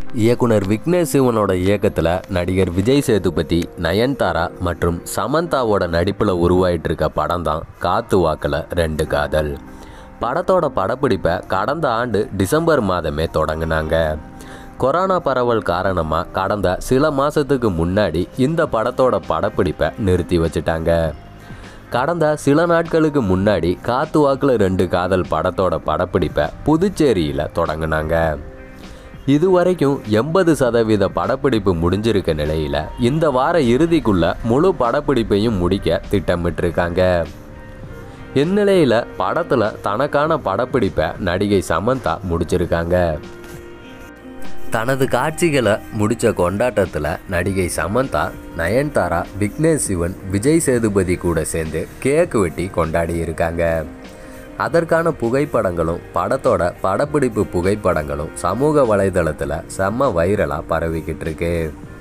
இயக்குனர் விக்னேஷ் சிவனோட இயக்கத்தில் நடிகர் விஜய் சேதுபதி நயன்தாரா மற்றும் சமந்தாவோட நடிப்பில் உருவாயிட்டு இருக்க படம் தான் காத்து வாக்கில் ரெண்டு காதல் படத்தோட படப்பிடிப்பை கடந்த ஆண்டு டிசம்பர் மாதமே தொடங்கினாங்க கொரோனா பரவல் காரணமாக கடந்த சில மாதத்துக்கு முன்னாடி இந்த படத்தோட படப்பிடிப்பை நிறுத்தி வச்சுட்டாங்க கடந்த சில நாட்களுக்கு முன்னாடி காத்து வாக்கில் ரெண்டு காதல் படத்தோட படப்பிடிப்பை புதுச்சேரியில் தொடங்கினாங்க இதுவரைக்கும் எண்பது சதவீத படப்பிடிப்பு முடிஞ்சிருக்க நிலையில் இந்த வார இறுதிக்குள்ள முழு படப்பிடிப்பையும் முடிக்க திட்டமிட்டிருக்காங்க இந்நிலையில் படத்தில் தனக்கான படப்பிடிப்பை நடிகை சமந்தா முடிச்சிருக்காங்க தனது காட்சிகளை முடித்த கொண்டாட்டத்தில் நடிகை சமந்தா நயன்தாரா விக்னேஷ் சிவன் விஜய் சேதுபதி கூட சேர்ந்து கேக் வெட்டி கொண்டாடி இருக்காங்க அதற்கான புகைப்படங்களும் படத்தோட படப்பிடிப்பு புகைப்படங்களும் சமூக வலைதளத்தில் செம்ம வைரலாக பரவிக்கிட்டு இருக்கு